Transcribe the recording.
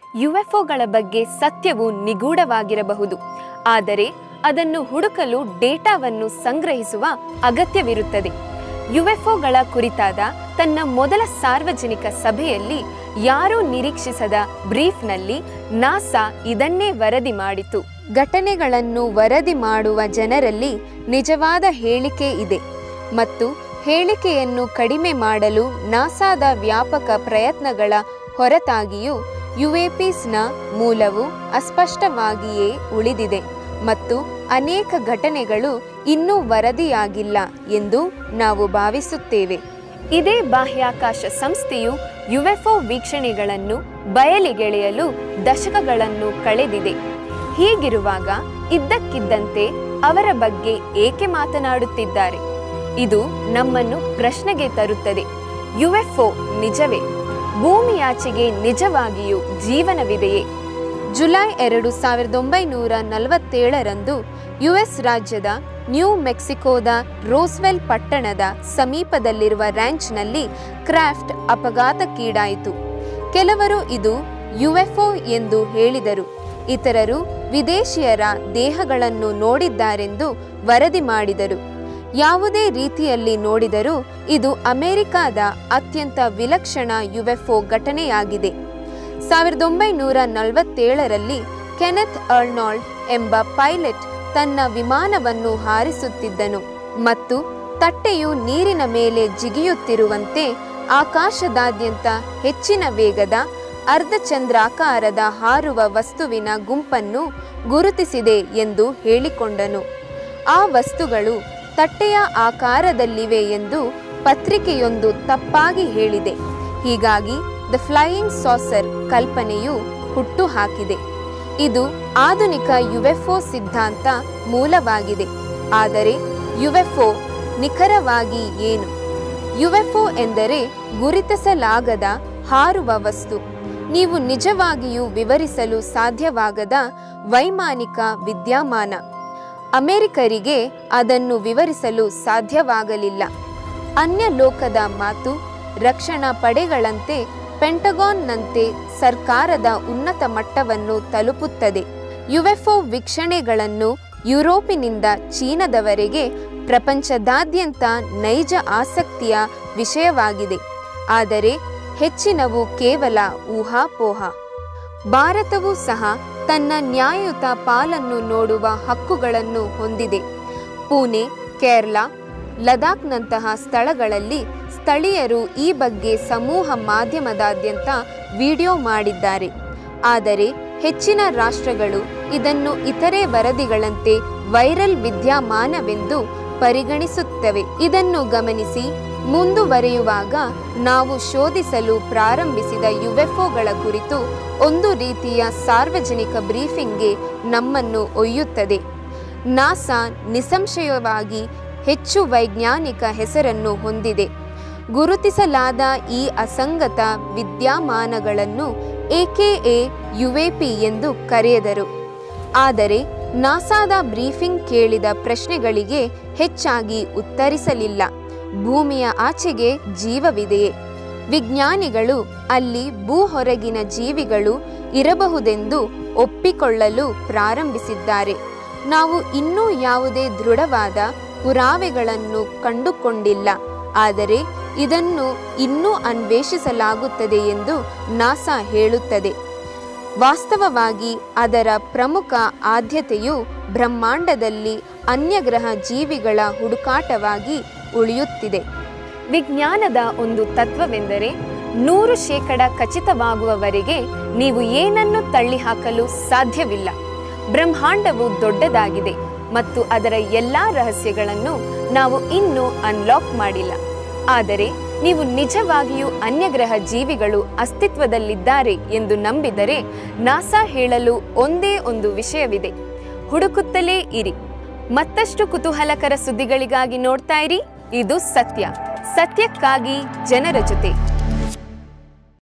ಯುಎಫ್ಒಗಳ ಬಗ್ಗೆ ಸತ್ಯವು ನಿಗೂಢವಾಗಿರಬಹುದು ಆದರೆ ಅದನ್ನು ಹುಡುಕಲು ಡೇಟಾವನ್ನು ಸಂಗ್ರಹಿಸುವ ಅಗತ್ಯವಿರುತ್ತದೆ ಯುಎಫ್ಒಗಳ ಕುರಿತಾದ ತನ್ನ ಮೊದಲ ಸಾರ್ವಜನಿಕ ಸಭೆಯಲ್ಲಿ ಯಾರೂ ನಿರೀಕ್ಷಿಸದ ಬ್ರೀಫ್ನಲ್ಲಿ ನಾಸಾ ಇದನ್ನೇ ವರದಿ ಮಾಡಿತು ಘಟನೆಗಳನ್ನು ವರದಿ ಮಾಡುವ ಜನರಲ್ಲಿ ನಿಜವಾದ ಹೇಳಿಕೆ ಇದೆ ಮತ್ತು ಹೇಳಿಕೆಯನ್ನು ಕಡಿಮೆ ಮಾಡಲು ನಾಸಾದ ವ್ಯಾಪಕ ಪ್ರಯತ್ನಗಳ ಹೊರತಾಗಿಯೂ ಯುಎಪಿಸ್ನ ಮೂಲವು ಅಸ್ಪಷ್ಟವಾಗಿಯೇ ಉಳಿದಿದೆ ಮತ್ತು ಅನೇಕ ಘಟನೆಗಳು ಇನ್ನೂ ವರದಿಯಾಗಿಲ್ಲ ಎಂದು ನಾವು ಭಾವಿಸುತ್ತೇವೆ ಇದೇ ಬಾಹ್ಯಾಕಾಶ ಸಂಸ್ಥೆಯು ಯುಎಫ್ಒ ವೀಕ್ಷಣೆಗಳನ್ನು ಬಯಲಿಗೆಳೆಯಲು ದಶಕಗಳನ್ನು ಕಳೆದಿದೆ ಹೀಗಿರುವಾಗ ಇದ್ದಕ್ಕಿದ್ದಂತೆ ಅವರ ಬಗ್ಗೆ ಏಕೆ ಮಾತನಾಡುತ್ತಿದ್ದಾರೆ ಇದು ನಮ್ಮನ್ನು ಪ್ರಶ್ನೆಗೆ ತರುತ್ತದೆ ಯುಎಫ್ಒ ನಿಜವೇ ಭೂಮಿಯಾಚೆಗೆ ನಿಜವಾಗಿಯೂ ಜೀವನವಿದೆಯೇ ಜುಲೈ ಎರಡು ಸಾವಿರದ ಒಂಬೈನೂರ ನಲವತ್ತೇಳರಂದು ಯುಎಸ್ ರಾಜ್ಯದ ನ್ಯೂ ಮೆಕ್ಸಿಕೋದ ರೋಸ್ವೆಲ್ ಪಟ್ಟಣದ ಸಮೀಪದಲ್ಲಿರುವ ರ್ಯಾಂಚ್ನಲ್ಲಿ ಕ್ರಾಫ್ಟ್ ಅಪಘಾತಕ್ಕೀಡಾಯಿತು ಕೆಲವರು ಇದು ಯುಎಫ್ಒ ಎಂದು ಹೇಳಿದರು ಇತರರು ವಿದೇಶಿಯರ ದೇಹಗಳನ್ನು ನೋಡಿದ್ದಾರೆಂದು ವರದಿ ಮಾಡಿದರು ಯಾವುದೇ ರೀತಿಯಲ್ಲಿ ನೋಡಿದರೂ ಇದು ಅಮೆರಿಕಾದ ಅತ್ಯಂತ ವಿಲಕ್ಷಣ ಯುಎಫ್ಒ ಘಟನೆಯಾಗಿದೆ ಸಾವಿರದ ಒಂಬೈನೂರ ನಲವತ್ತೇಳರಲ್ಲಿ ಕೆನೆತ್ ಅರ್ನಾಲ್ಡ್ ಎಂಬ ಪೈಲಟ್ ತನ್ನ ವಿಮಾನವನ್ನು ಹಾರಿಸುತ್ತಿದ್ದನು ಮತ್ತು ತಟ್ಟೆಯು ನೀರಿನ ಮೇಲೆ ಜಿಗಿಯುತ್ತಿರುವಂತೆ ಆಕಾಶದಾದ್ಯಂತ ಹೆಚ್ಚಿನ ವೇಗದ ಅರ್ಧಚಂದ್ರಾಕಾರದ ಹಾರುವ ವಸ್ತುವಿನ ಗುಂಪನ್ನು ಗುರುತಿಸಿದೆ ಎಂದು ಹೇಳಿಕೊಂಡನು ಆ ವಸ್ತುಗಳು ತಟ್ಟೆಯ ಆಕಾರದಲ್ಲಿವೆ ಎಂದು ಪತ್ರಿಕೆಯೊಂದು ತಪ್ಪಾಗಿ ಹೇಳಿದೆ ಹೀಗಾಗಿ ದ ಫ್ಲೈಯಿಂಗ್ ಸಾಸರ್ ಕಲ್ಪನೆಯು ಹುಟ್ಟುಹಾಕಿದೆ ಇದು ಆಧುನಿಕ ಯುಎಫ್ಒ ಸಿದ್ಧಾಂತ ಮೂಲವಾಗಿದೆ ಆದರೆ ಯುಎಫ್ಒ ನಿಖರವಾಗಿ ಏನು ಯುಎಫ್ಒ ಎಂದರೆ ಗುರುತಿಸಲಾಗದ ಹಾರುವ ವಸ್ತು ನೀವು ನಿಜವಾಗಿಯೂ ವಿವರಿಸಲು ಸಾಧ್ಯವಾಗದ ವೈಮಾನಿಕ ವಿದ್ಯಮಾನ ಅಮೆರಿಕರಿಗೆ ಅದನ್ನು ವಿವರಿಸಲು ಸಾಧ್ಯವಾಗಲಿಲ್ಲ ಅನ್ಯ ಲೋಕದ ಮಾತು ರಕ್ಷಣಾ ಪಡೆಗಳಂತೆ ಪೆಂಟಗಾನ್ನಂತೆ ಸರ್ಕಾರದ ಉನ್ನತ ಮಟ್ಟವನ್ನು ತಲುಪುತ್ತದೆ ಯುಎಫ್ಒ ವೀಕ್ಷಣೆಗಳನ್ನು ಯುರೋಪಿನಿಂದ ಚೀನಾದವರೆಗೆ ಪ್ರಪಂಚದಾದ್ಯಂತ ನೈಜ ಆಸಕ್ತಿಯ ವಿಷಯವಾಗಿದೆ ಆದರೆ ಹೆಚ್ಚಿನವು ಕೇವಲ ಊಹಾಪೋಹ ಭಾರತವೂ ಸಹ ತನ್ನ ನ್ಯಾಯಯುತ ಪಾಲನ್ನು ನೋಡುವ ಹಕ್ಕುಗಳನ್ನು ಹೊಂದಿದೆ ಪುಣೆ ಕೇರಳ ಲದಾಖ್ನಂತಹ ಸ್ಥಳಗಳಲ್ಲಿ ಸ್ಥಳೀಯರು ಈ ಬಗ್ಗೆ ಸಮೂಹ ಮಾಧ್ಯಮದಾದ್ಯಂತ ವಿಡಿಯೋ ಮಾಡಿದ್ದಾರೆ ಆದರೆ ಹೆಚ್ಚಿನ ರಾಷ್ಟ್ರಗಳು ಇದನ್ನು ಇತರೆ ವರದಿಗಳಂತೆ ವೈರಲ್ ವಿದ್ಯಮಾನವೆಂದು ಪರಿಗಣಿಸುತ್ತವೆ ಇದನ್ನು ಗಮನಿಸಿ ಮುಂದುವರಿಯುವಾಗ ನಾವು ಶೋಧಿಸಲು ಪ್ರಾರಂಭಿಸಿದ ಯುಎಫ್ಒಗಳ ಕುರಿತು ಒಂದು ರೀತಿಯ ಸಾರ್ವಜನಿಕ ಬ್ರೀಫಿಂಗ್ಗೆ ನಮ್ಮನ್ನು ಒಯ್ಯುತ್ತದೆ ನಾಸಾ ನಿಸ್ಸಂಶಯವಾಗಿ ಹೆಚ್ಚು ವೈಜ್ಞಾನಿಕ ಹೆಸರನ್ನು ಹೊಂದಿದೆ ಗುರುತಿಸಲಾದ ಈ ಅಸಂಗತ ವಿದ್ಯಮಾನಗಳನ್ನು ಎಕೆಎ ಯುಎಪಿ ಎಂದು ಕರೆಯದರು ಆದರೆ ನಾಸಾದ ಬ್ರೀಫಿಂಗ್ ಕೇಳಿದ ಪ್ರಶ್ನೆಗಳಿಗೆ ಹೆಚ್ಚಾಗಿ ಉತ್ತರಿಸಲಿಲ್ಲ ಭೂಮಿಯ ಆಚೆಗೆ ಜೀವವಿದೆಯೇ ವಿಜ್ಞಾನಿಗಳು ಅಲ್ಲಿ ಭೂ ಹೊರಗಿನ ಜೀವಿಗಳು ಇರಬಹುದೆಂದು ಒಪ್ಪಿಕೊಳ್ಳಲು ಪ್ರಾರಂಭಿಸಿದ್ದಾರೆ ನಾವು ಇನ್ನೂ ಯಾವುದೇ ದೃಢವಾದ ಪುರಾವೆಗಳನ್ನು ಕಂಡುಕೊಂಡಿಲ್ಲ ಆದರೆ ಇದನ್ನು ಇನ್ನೂ ಅನ್ವೇಷಿಸಲಾಗುತ್ತದೆ ಎಂದು ನಾಸಾ ಹೇಳುತ್ತದೆ ವಾಸ್ತವವಾಗಿ ಅದರ ಪ್ರಮುಖ ಆದ್ಯತೆಯು ಬ್ರಹ್ಮಾಂಡದಲ್ಲಿ ಅನ್ಯಗ್ರಹ ಜೀವಿಗಳ ಹುಡುಕಾಟವಾಗಿ ಉಳಿಯುತ್ತಿದೆ ವಿಜ್ಞಾನದ ಒಂದು ತತ್ವವೆಂದರೆ ನೂರು ಶೇಕಡ ಖಚಿತವಾಗುವವರೆಗೆ ನೀವು ಏನನ್ನು ತಳ್ಳಿಹಾಕಲು ಸಾಧ್ಯವಿಲ್ಲ ಬ್ರಹ್ಮಾಂಡವು ದೊಡ್ಡದಾಗಿದೆ ಮತ್ತು ಅದರ ಎಲ್ಲಾ ರಹಸ್ಯಗಳನ್ನು ನಾವು ಇನ್ನೂ ಅನ್ಲಾಕ್ ಮಾಡಿಲ್ಲ ಆದರೆ ನೀವು ನಿಜವಾಗಿಯೂ ಅನ್ಯಗ್ರಹ ಜೀವಿಗಳು ಅಸ್ತಿತ್ವದಲ್ಲಿದ್ದಾರೆ ಎಂದು ನಂಬಿದರೆ ನಾಸಾ ಹೇಳಲು ಒಂದೇ ಒಂದು ವಿಷಯವಿದೆ ಹುಡುಕುತ್ತಲೇ ಇರಿ ಮತ್ತಷ್ಟು ಕುತೂಹಲಕರ ಸುದ್ದಿಗಳಿಗಾಗಿ ನೋಡ್ತಾ ಇರಿ ಇದು ಸತ್ಯ ಸತ್ಯಕ್ಕಾಗಿ ಜನರ ಜೊತೆ